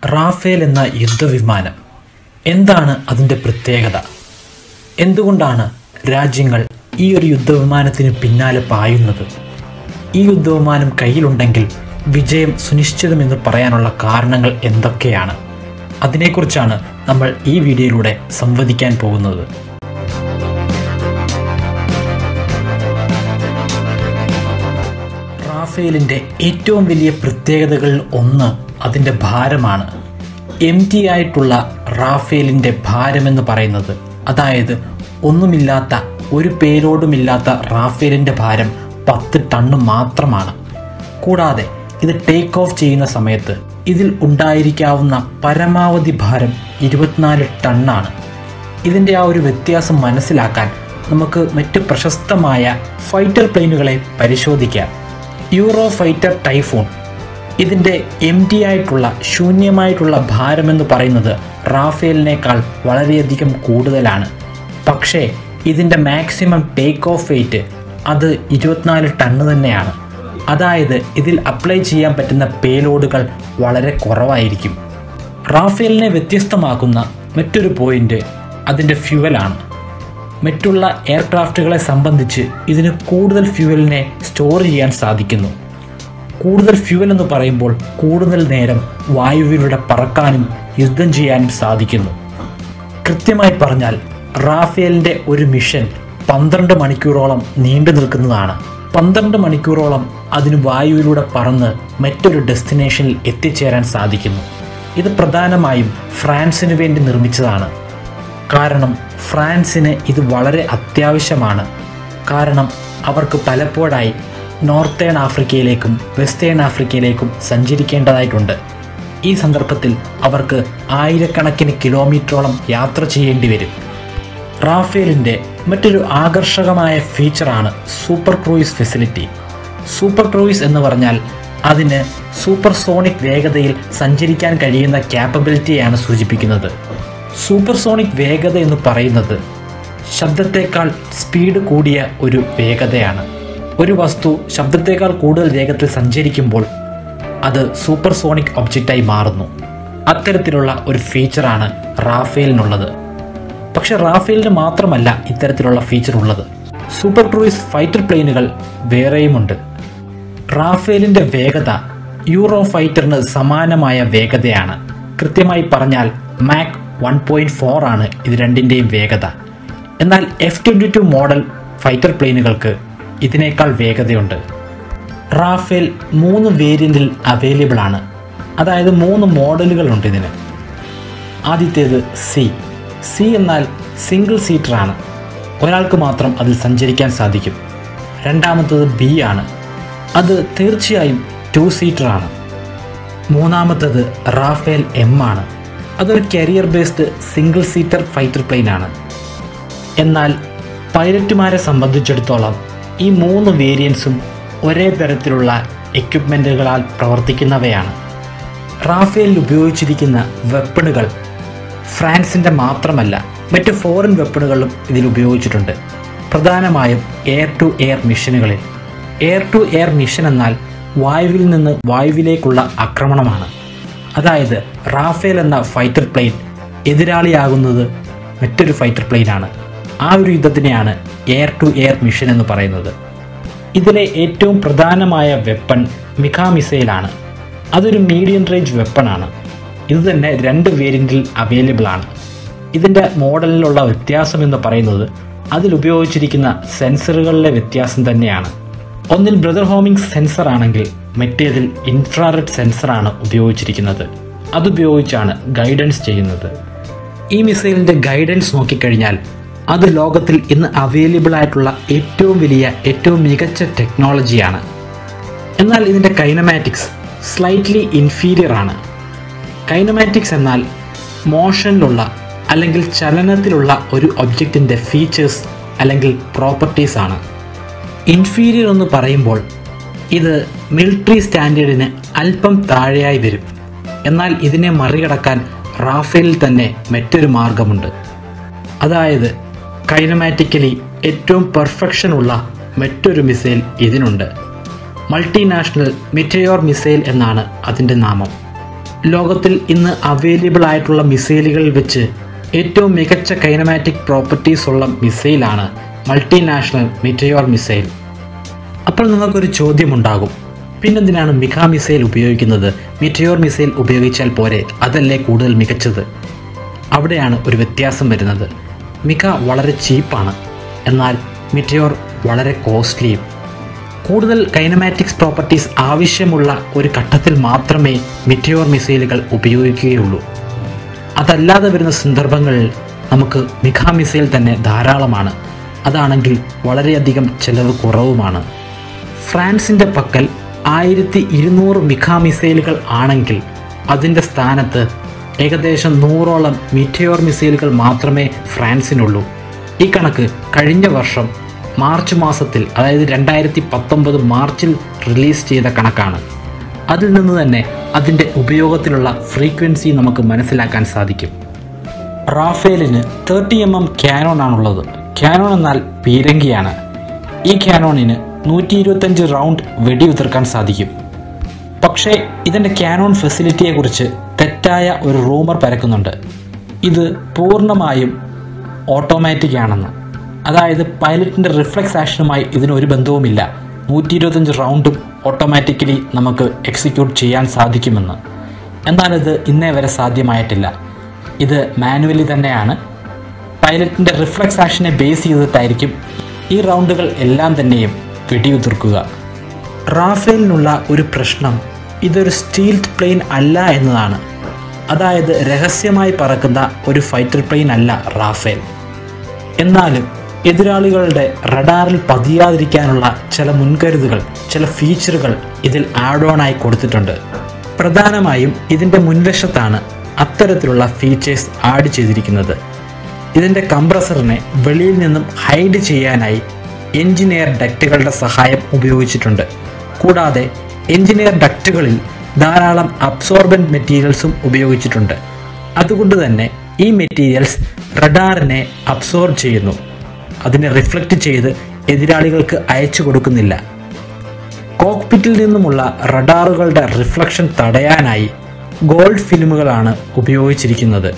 Rafale എന്ന യുദ്ധവിമാനം എന്താണ് അതിൻ്റെ പ്രത്യേകത എന്തുകൊണ്ടാണ് രാജ്യങ്ങൾ ഈ ഒരു യുദ്ധവിമാനത്തിന് പിന്നാലെ പായുന്നത് ഈ യുദ്ധവിമാനം കയ്യിലുണ്ടെങ്കിൽ വിജയം സുനിശ്ചിതമെന്ന് പറയാനുള്ള കാരണങ്ങൾ എന്തൊക്കെയാണ് അതിനെക്കുറിച്ചാണ് നമ്മൾ ഈ വീഡിയോയിലൂടെ സംവദിക്കാൻ പോകുന്നത് റാഫേലിൻ്റെ ഏറ്റവും വലിയ പ്രത്യേകതകളിൽ ഒന്ന് അതിൻ്റെ ഭാരമാണ് എം ടി ആയിട്ടുള്ള റാഫേലിൻ്റെ ഭാരമെന്ന് പറയുന്നത് അതായത് ഒന്നുമില്ലാത്ത ഒരു പേരോടുമില്ലാത്ത റാഫേലിൻ്റെ ഭാരം പത്ത് ടണ്ണ് മാത്രമാണ് കൂടാതെ ഇത് ടേക്ക് ഓഫ് ചെയ്യുന്ന സമയത്ത് ഇതിൽ ഉണ്ടായിരിക്കാവുന്ന പരമാവധി ഭാരം ഇരുപത്തിനാല് ടണ്ണാണ് ഇതിൻ്റെ ആ ഒരു വ്യത്യാസം മനസ്സിലാക്കാൻ നമുക്ക് മറ്റ് പ്രശസ്തമായ ഫൈറ്റർ പ്ലെയിനുകളെ പരിശോധിക്കാം യൂറോ ഫൈറ്റർ ടൈഫൂൺ ഇതിൻ്റെ എം ടി ആയിട്ടുള്ള ശൂന്യമായിട്ടുള്ള ഭാരമെന്ന് പറയുന്നത് റാഫേലിനേക്കാൾ വളരെയധികം കൂടുതലാണ് പക്ഷേ ഇതിൻ്റെ മാക്സിമം ടേക്ക് ഓഫ് വെയിറ്റ് അത് ഇരുപത്തിനാല് ടണ്ണ് തന്നെയാണ് അതായത് ഇതിൽ അപ്ലൈ ചെയ്യാൻ പറ്റുന്ന പേലോഡുകൾ വളരെ കുറവായിരിക്കും റാഫേലിനെ വ്യത്യസ്തമാക്കുന്ന മറ്റൊരു പോയിന്റ് അതിൻ്റെ ഫ്യുവലാണ് മറ്റുള്ള എയർക്രാഫ്റ്റുകളെ സംബന്ധിച്ച് ഇതിന് കൂടുതൽ ഫ്യുവലിനെ സ്റ്റോർ ചെയ്യാൻ സാധിക്കുന്നു കൂടുതൽ ഫ്യുവൽ എന്ന് പറയുമ്പോൾ കൂടുതൽ നേരം വായുവിലൂടെ പറക്കാനും യുദ്ധം ചെയ്യാനും സാധിക്കുന്നു കൃത്യമായി പറഞ്ഞാൽ റാഫേലിൻ്റെ ഒരു മിഷൻ പന്ത്രണ്ട് മണിക്കൂറോളം നീണ്ടു നിൽക്കുന്നതാണ് പന്ത്രണ്ട് മണിക്കൂറോളം അതിന് വായുവിലൂടെ പറന്ന് മറ്റൊരു ഡെസ്റ്റിനേഷനിൽ എത്തിച്ചേരാൻ സാധിക്കുന്നു ഇത് പ്രധാനമായും ഫ്രാൻസിന് വേണ്ടി നിർമ്മിച്ചതാണ് കാരണം ഫ്രാൻസിന് ഇത് വളരെ അത്യാവശ്യമാണ് കാരണം അവർക്ക് പലപ്പോഴായി നോർത്തേൺ ആഫ്രിക്കയിലേക്കും വെസ്റ്റേൺ ആഫ്രിക്കയിലേക്കും സഞ്ചരിക്കേണ്ടതായിട്ടുണ്ട് ഈ സന്ദർഭത്തിൽ അവർക്ക് ആയിരക്കണക്കിന് കിലോമീറ്ററോളം യാത്ര ചെയ്യേണ്ടി വരും റാഫേലിൻ്റെ മറ്റൊരു ആകർഷകമായ ഫീച്ചറാണ് super cruise facility super cruise എന്ന് പറഞ്ഞാൽ അതിന് സൂപ്പർ സോണിക് വേഗതയിൽ സഞ്ചരിക്കാൻ കഴിയുന്ന ക്യാപ്പബിലിറ്റിയാണ് സൂചിപ്പിക്കുന്നത് സൂപ്പർ സോണിക് വേഗത എന്ന് പറയുന്നത് ശബ്ദത്തേക്കാൾ സ്പീഡ് കൂടിയ ഒരു വേഗതയാണ് ഒരു വസ്തു ശബ്ദത്തേക്കാൾ കൂടുതൽ വേഗത്തിൽ സഞ്ചരിക്കുമ്പോൾ അത് സൂപ്പർ സോണിക് ഒബ്ജക്റ്റായി മാറുന്നു അത്തരത്തിലുള്ള ഒരു ഫീച്ചറാണ് റാഫേലിനുള്ളത് പക്ഷെ റാഫേലിന് മാത്രമല്ല ഇത്തരത്തിലുള്ള ഫീച്ചർ ഉള്ളത് സൂപ്പർ ക്രൂയിസ് ഫൈറ്റർ പ്ലെയിനുകൾ വേറെയുമുണ്ട് റാഫേലിൻ്റെ വേഗത യൂറോ ഫൈറ്ററിന് സമാനമായ വേഗതയാണ് കൃത്യമായി പറഞ്ഞാൽ മാക് വൺ പോയിൻറ്റ് ഫോർ ആണ് ഇത് രണ്ടിൻ്റെയും വേഗത എന്നാൽ F twenty two model fighter പ്ലെയിനുകൾക്ക് ഇതിനേക്കാൾ വേഗതയുണ്ട് റാഫേൽ മൂന്ന് വേരിയൻറ്റിൽ അവൈലബിൾ ആണ് അതായത് മൂന്ന് മോഡലുകളുണ്ട് ഇതിന് ആദ്യത്തേത് സി സി എന്നാൽ സിംഗിൾ സീറ്ററാണ് ഒരാൾക്ക് മാത്രം അതിൽ സഞ്ചരിക്കാൻ സാധിക്കും രണ്ടാമത്തത് ബി ആണ് അത് തീർച്ചയായും ടു സീറ്ററാണ് മൂന്നാമത്തത് റാഫേൽ എം ആണ് അതൊരു carrier based single seater fighter plane ആണ് എന്നാൽ പൈലറ്റുമാരെ സംബന്ധിച്ചിടത്തോളം ഈ മൂന്ന് വേരിയൻസും ഒരേ തരത്തിലുള്ള എക്യുപ്മെൻറ്റുകളാൽ പ്രവർത്തിക്കുന്നവയാണ് റാഫേലിൽ ഉപയോഗിച്ചിരിക്കുന്ന വെപ്പണുകൾ ഫ്രാൻസിൻ്റെ മാത്രമല്ല മറ്റ് ഫോറിൻ വെപ്പണുകളും ഇതിൽ ഉപയോഗിച്ചിട്ടുണ്ട് പ്രധാനമായും എയർ ടു എയർ മിഷനുകളിൽ എയർ ടു എയർ മിഷൻ എന്നാൽ വായുവിൽ നിന്ന് വായുവിലേക്കുള്ള ആക്രമണമാണ് അതായത് റാഫേൽ എന്ന ഫൈറ്റർ പ്ലെയിൻ എതിരാളിയാകുന്നത് മറ്റൊരു ഫൈറ്റർ പ്ലെയിനാണ് ആ ഒരു യുദ്ധത്തിനെയാണ് എയർ ടു എയർ മിഷൻ എന്ന് പറയുന്നത് ഇതിലെ ഏറ്റവും പ്രധാനമായ വെപ്പൺ മിഖ മിസൈലാണ് അതൊരു മീഡിയം റേഞ്ച് വെപ്പണാണ് ഇത് തന്നെ രണ്ട് വേരിയൻറ്റിൽ അവൈലബിൾ ആണ് ഇതിൻ്റെ മോഡലിലുള്ള വ്യത്യാസം എന്ന് പറയുന്നത് അതിൽ ഉപയോഗിച്ചിരിക്കുന്ന സെൻസറുകളിലെ വ്യത്യാസം തന്നെയാണ് ഒന്നിൽ ബ്രദർ ഹോമിംഗ് സെൻസർ ആണെങ്കിൽ മറ്റേതിൽ ഇൻഫ്രാറെഡ് സെൻസറാണ് ഉപയോഗിച്ചിരിക്കുന്നത് അതുപയോഗിച്ചാണ് ഗൈഡൻസ് ചെയ്യുന്നത് ഈ മിസൈലിൻ്റെ ഗൈഡൻസ് നോക്കിക്കഴിഞ്ഞാൽ അത് ലോകത്തിൽ ഇന്ന് അവൈലബിൾ ആയിട്ടുള്ള ഏറ്റവും വലിയ ഏറ്റവും മികച്ച ടെക്നോളജിയാണ് എന്നാൽ ഇതിൻ്റെ കൈനമാറ്റിക്സ് സ്ലൈറ്റ്ലി ഇൻഫീരിയർ ആണ് കൈനമാറ്റിക്സ് എന്നാൽ മോഷനിലുള്ള അല്ലെങ്കിൽ ചലനത്തിലുള്ള ഒരു ഒബ്ജക്റ്റിൻ്റെ ഫീച്ചേഴ്സ് അല്ലെങ്കിൽ പ്രോപ്പർട്ടീസ് ആണ് ഇൻഫീരിയർ എന്ന് പറയുമ്പോൾ ഇത് മിലിറ്ററി സ്റ്റാൻഡേർഡിന് അല്പം താഴെയായി വരും എന്നാൽ ഇതിനെ മറികടക്കാൻ റാഫേലിൽ തന്നെ മറ്റൊരു മാർഗമുണ്ട് അതായത് കൈനമാറ്റിക്കലി ഏറ്റവും പെർഫെക്ഷൻ ഉള്ള മറ്റൊരു മിസൈൽ ഇതിനുണ്ട് മൾട്ടിനാഷണൽ മിറ്റയോർ മിസൈൽ എന്നാണ് അതിൻ്റെ നാമം ലോകത്തിൽ ഇന്ന് അവൈലബിൾ ആയിട്ടുള്ള മിസൈലുകളിൽ വെച്ച് ഏറ്റവും മികച്ച കൈനമാറ്റിക് പ്രോപ്പർട്ടീസ് ഉള്ള മിസൈലാണ് മൾട്ടിനാഷണൽ മിറ്റയോർ മിസൈൽ അപ്പോൾ നിങ്ങൾക്കൊരു ചോദ്യമുണ്ടാകും പിന്നെന്തിനാണ് മിഖ മിസൈൽ ഉപയോഗിക്കുന്നത് മിറ്റയോർ മിസൈൽ ഉപയോഗിച്ചാൽ പോരെ അതല്ലേ കൂടുതൽ മികച്ചത് അവിടെയാണ് ഒരു വ്യത്യാസം വരുന്നത് മിക വളരെ ചീപ്പാണ് എന്നാൽ മിറ്റയോർ വളരെ കോസ്റ്റ്ലിയും കൂടുതൽ കൈനമാറ്റിക്സ് പ്രോപ്പർട്ടീസ് ആവശ്യമുള്ള ഒരു ഘട്ടത്തിൽ മാത്രമേ മിറ്റയോർ മിസൈലുകൾ ഉപയോഗിക്കുകയുള്ളൂ അതല്ലാതെ വരുന്ന സന്ദർഭങ്ങളിൽ നമുക്ക് മിഖ മിസൈൽ തന്നെ ധാരാളമാണ് അതാണെങ്കിൽ വളരെയധികം ചെലവ് കുറവുമാണ് ഫ്രാൻസിൻ്റെ പക്കൽ ആയിരത്തി ഇരുന്നൂറ് മിഖ മിസൈലുകൾ ആണെങ്കിൽ അതിൻ്റെ സ്ഥാനത്ത് ഏകദേശം നൂറോളം മിറ്റയോർ മിസൈലുകൾ മാത്രമേ ഫ്രാൻസിനുള്ളൂ ഈ കണക്ക് കഴിഞ്ഞ വർഷം മാർച്ച് മാസത്തിൽ അതായത് രണ്ടായിരത്തി പത്തൊമ്പത് മാർച്ചിൽ റിലീസ് ചെയ്ത കണക്കാണ് അതിൽ നിന്ന് തന്നെ അതിൻ്റെ ഉപയോഗത്തിലുള്ള ഫ്രീക്വൻസി നമുക്ക് മനസ്സിലാക്കാൻ സാധിക്കും റാഫേലിന് തേർട്ടി എം എം ക്യാനോൺ ആണുള്ളത് ക്യാനോൺ എന്നാൽ പീരങ്കിയാണ് ഈ ക്യാനോണിന് നൂറ്റി ഇരുപത്തഞ്ച് റൗണ്ട് വെടിയുതിർക്കാൻ സാധിക്കും പക്ഷേ ഇതിൻ്റെ ക്യാനോൺ ഫെസിലിറ്റിയെക്കുറിച്ച് തെറ്റായ ഒരു റൂമർ പരക്കുന്നുണ്ട് ഇത് പൂർണ്ണമായും ഓട്ടോമാറ്റിക് ആണെന്ന് അതായത് പൈലറ്റിൻ്റെ റിഫ്ലെക്സ് ആക്ഷനുമായി ഇതിന് ഒരു ബന്ധവുമില്ല നൂറ്റി ഇരുപത്തഞ്ച് റൗണ്ടും ഓട്ടോമാറ്റിക്കലി നമുക്ക് എക്സിക്യൂട്ട് ചെയ്യാൻ സാധിക്കുമെന്ന് എന്നാൽ ഇത് ഇന്നേ വരെ സാധ്യമായിട്ടില്ല ഇത് മാനുവലി തന്നെയാണ് പൈലറ്റിൻ്റെ റിഫ്ലെക്സ് ആക്ഷനെ ബേസ് ചെയ്തിട്ടായിരിക്കും ഈ റൗണ്ടുകൾ എല്ലാം തന്നെയും വെടിയുതിർക്കുക റാഫേലിനുള്ള ഒരു പ്രശ്നം ഇതൊരു സ്റ്റീൽഡ് പ്ലെയിൻ അല്ല എന്നതാണ് അതായത് രഹസ്യമായി പറക്കുന്ന ഒരു ഫൈറ്റർ പ്ലെയിൻ അല്ല റാഫേൽ എന്നാലും എതിരാളികളുടെ റഡാറിൽ പതിയാതിരിക്കാനുള്ള ചില മുൻകരുതുകൾ ചില ഫീച്ചറുകൾ ഇതിൽ ആഡ് ഓൺ ആയി കൊടുത്തിട്ടുണ്ട് പ്രധാനമായും ഇതിൻ്റെ മുൻവശത്താണ് അത്തരത്തിലുള്ള ഫീച്ചേഴ്സ് ആഡ് ചെയ്തിരിക്കുന്നത് ഇതിൻ്റെ കംപ്രസറിനെ വെളിയിൽ നിന്നും ഹൈഡ് ചെയ്യാനായി എഞ്ചിനീയർ ഡക്റ്റുകളുടെ സഹായം ഉപയോഗിച്ചിട്ടുണ്ട് കൂടാതെ എഞ്ചിനീയർ ഡക്റ്റുകളിൽ ധാരാളം അബ്സോർബൻറ്റ് മെറ്റീരിയൽസും ഉപയോഗിച്ചിട്ടുണ്ട് അതുകൊണ്ട് തന്നെ ഈ മെറ്റീരിയൽസ് റഡാറിനെ അബ്സോർബ് ചെയ്യുന്നു അതിനെ റിഫ്ലക്റ്റ് ചെയ്ത് എതിരാളികൾക്ക് അയച്ചു കൊടുക്കുന്നില്ല കോക്പിറ്റിൽ നിന്നുമുള്ള റഡാറുകളുടെ റിഫ്ലക്ഷൻ തടയാനായി ഗോൾഡ് ഫിലിമുകളാണ് ഉപയോഗിച്ചിരിക്കുന്നത്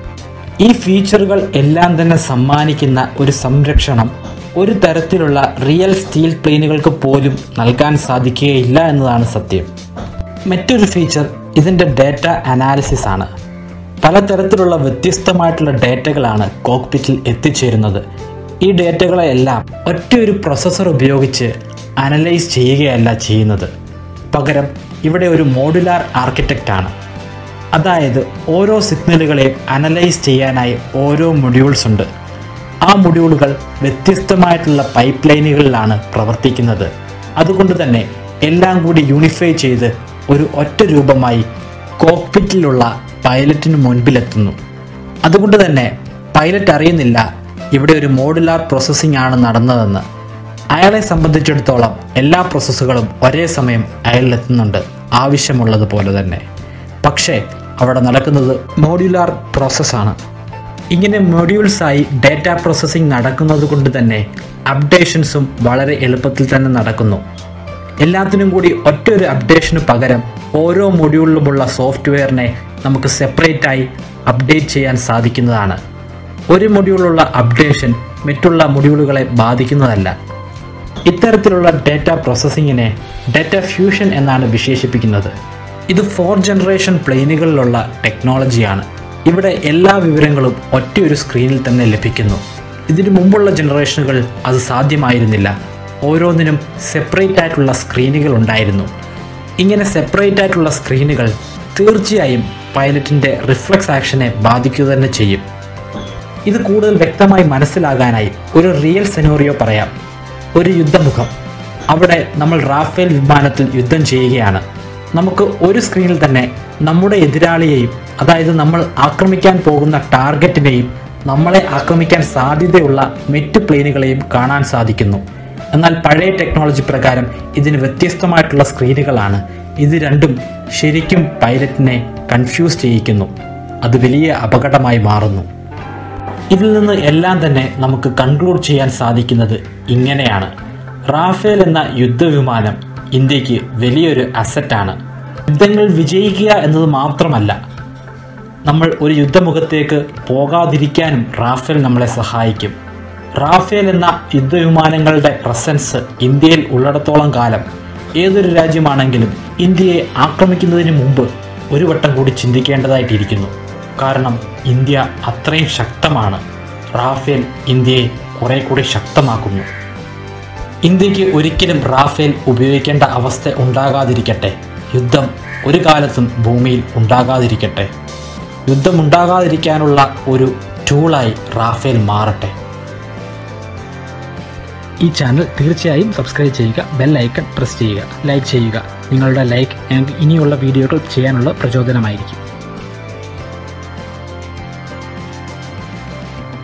ഈ ഫീച്ചറുകൾ എല്ലാം തന്നെ സമ്മാനിക്കുന്ന ഒരു സംരക്ഷണം ഒരു തരത്തിലുള്ള റിയൽ സ്റ്റീൽ പ്ലെയിനുകൾക്ക് പോലും നൽകാൻ സാധിക്കുകയില്ല എന്നതാണ് സത്യം മറ്റൊരു ഫീച്ചർ ഇതിൻ്റെ ഡാറ്റ അനാലിസിസ് ആണ് പലതരത്തിലുള്ള വ്യത്യസ്തമായിട്ടുള്ള ഡേറ്റകളാണ് കോക്പിറ്റിൽ എത്തിച്ചേരുന്നത് ഈ ഡേറ്റകളെല്ലാം ഒറ്റയൊരു പ്രൊസസ്സർ ഉപയോഗിച്ച് അനലൈസ് ചെയ്യുകയല്ല ചെയ്യുന്നത് പകരം ഇവിടെ ഒരു മോഡുലാർ ആർക്കിടെക്റ്റ് ആണ് അതായത് ഓരോ സിഗ്നലുകളെയും അനലൈസ് ചെയ്യാനായി ഓരോ മൊഡ്യൂൾസ് ഉണ്ട് ആ മൊഡ്യൂളുകൾ വ്യത്യസ്തമായിട്ടുള്ള പൈപ്പ് ലൈനുകളിലാണ് പ്രവർത്തിക്കുന്നത് അതുകൊണ്ട് തന്നെ എല്ലാം കൂടി യൂണിഫൈ ചെയ്ത് ഒരു ഒറ്റ രൂപമായി കോക്പിറ്റിലുള്ള പൈലറ്റിന് മുൻപിലെത്തുന്നു അതുകൊണ്ട് തന്നെ പൈലറ്റ് അറിയുന്നില്ല ഇവിടെ ഒരു മോഡുലാർ പ്രോസസ്സിംഗ് ആണ് നടന്നതെന്ന് അയാളെ സംബന്ധിച്ചിടത്തോളം എല്ലാ പ്രോസസ്സുകളും ഒരേ സമയം അയാളിലെത്തുന്നുണ്ട് ആവശ്യമുള്ളതുപോലെ തന്നെ പക്ഷേ അവിടെ നടക്കുന്നത് മോഡ്യുലാർ പ്രോസസ്സാണ് ഇങ്ങനെ മൊഡ്യൂൾസായി ഡാറ്റ പ്രോസസ്സിംഗ് നടക്കുന്നത് കൊണ്ട് തന്നെ അപ്ഡേഷൻസും വളരെ എളുപ്പത്തിൽ തന്നെ നടക്കുന്നു എല്ലാത്തിനും കൂടി ഒറ്റ ഒരു അപ്ഡേഷന് പകരം ഓരോ മൊഡ്യൂളിലുമുള്ള സോഫ്റ്റ്വെയറിനെ നമുക്ക് സെപ്പറേറ്റ് ആയി അപ്ഡേറ്റ് ചെയ്യാൻ സാധിക്കുന്നതാണ് ഒരു മൊഡ്യൂളുള്ള അപ്ഡേഷൻ മറ്റുള്ള മൊഡ്യൂളുകളെ ബാധിക്കുന്നതല്ല ഇത്തരത്തിലുള്ള ഡാറ്റ പ്രോസസ്സിങ്ങിനെ ഡാറ്റ ഫ്യൂഷൻ എന്നാണ് വിശേഷിപ്പിക്കുന്നത് ഇത് ഫോർ ജനറേഷൻ പ്ലെയിനുകളിലുള്ള ടെക്നോളജിയാണ് ഇവിടെ എല്ലാ വിവരങ്ങളും ഒറ്റയൊരു സ്ക്രീനിൽ തന്നെ ലഭിക്കുന്നു ഇതിനു മുമ്പുള്ള ജനറേഷനുകൾ അത് സാധ്യമായിരുന്നില്ല ഓരോന്നിനും സെപ്പറേറ്റ് ആയിട്ടുള്ള സ്ക്രീനുകൾ ഉണ്ടായിരുന്നു ഇങ്ങനെ സെപ്പറേറ്റ് ആയിട്ടുള്ള സ്ക്രീനുകൾ തീർച്ചയായും പൈലറ്റിൻ്റെ റിഫ്ലക്സ് ആക്ഷനെ ബാധിക്കുക തന്നെ ചെയ്യും ഇത് കൂടുതൽ വ്യക്തമായി മനസ്സിലാകാനായി ഒരു റിയൽ സെനോറിയോ പറയാം ഒരു യുദ്ധമുഖം അവിടെ നമ്മൾ റാഫേൽ വിമാനത്തിൽ യുദ്ധം ചെയ്യുകയാണ് നമുക്ക് ഒരു സ്ക്രീനിൽ തന്നെ നമ്മുടെ എതിരാളിയെയും അതായത് നമ്മൾ ആക്രമിക്കാൻ പോകുന്ന ടാർഗറ്റിനെയും നമ്മളെ ആക്രമിക്കാൻ സാധ്യതയുള്ള മെറ്റ് പ്ലെയിനുകളെയും കാണാൻ സാധിക്കുന്നു എന്നാൽ പഴയ ടെക്നോളജി പ്രകാരം ഇതിന് വ്യത്യസ്തമായിട്ടുള്ള സ്ക്രീനുകളാണ് ഇത് രണ്ടും ശരിക്കും പൈലറ്റിനെ കൺഫ്യൂസ് ചെയ്യിക്കുന്നു അത് വലിയ അപകടമായി മാറുന്നു ഇതിൽ നിന്ന് എല്ലാം തന്നെ നമുക്ക് കൺക്ലൂഡ് ചെയ്യാൻ സാധിക്കുന്നത് ഇങ്ങനെയാണ് റാഫേൽ എന്ന യുദ്ധവിമാനം ഇന്ത്യക്ക് വലിയൊരു അസറ്റാണ് യുദ്ധങ്ങൾ വിജയിക്കുക എന്നത് മാത്രമല്ല നമ്മൾ ഒരു യുദ്ധമുഖത്തേക്ക് പോകാതിരിക്കാനും റാഫേൽ നമ്മളെ സഹായിക്കും റാഫേൽ എന്ന യുദ്ധവിമാനങ്ങളുടെ പ്രസൻസ് ഇന്ത്യയിൽ ഉള്ളിടത്തോളം കാലം ഏതൊരു രാജ്യമാണെങ്കിലും ഇന്ത്യയെ ആക്രമിക്കുന്നതിന് മുമ്പ് ഒരു വട്ടം കൂടി ചിന്തിക്കേണ്ടതായിട്ടിരിക്കുന്നു കാരണം ഇന്ത്യ അത്രയും ശക്തമാണ് റാഫേൽ ഇന്ത്യയെ കുറെ കൂടി ശക്തമാക്കുന്നു ഇന്ത്യക്ക് ഒരിക്കലും റാഫേൽ ഉപയോഗിക്കേണ്ട അവസ്ഥ ഉണ്ടാകാതിരിക്കട്ടെ യുദ്ധം ഒരു കാലത്തും ഭൂമിയിൽ ഉണ്ടാകാതിരിക്കട്ടെ യുദ്ധമുണ്ടാകാതിരിക്കാനുള്ള ഒരു ടൂളായി റാഫേൽ മാറട്ടെ ഈ ചാനൽ തീർച്ചയായും സബ്സ്ക്രൈബ് ചെയ്യുക ബെൽ ഐക്കൺ പ്രസ് ചെയ്യുക ലൈക്ക് ചെയ്യുക നിങ്ങളുടെ ലൈക്ക് ഞങ്ങൾക്ക് ഇനിയുള്ള വീഡിയോകൾ ചെയ്യാനുള്ള പ്രചോദനമായിരിക്കും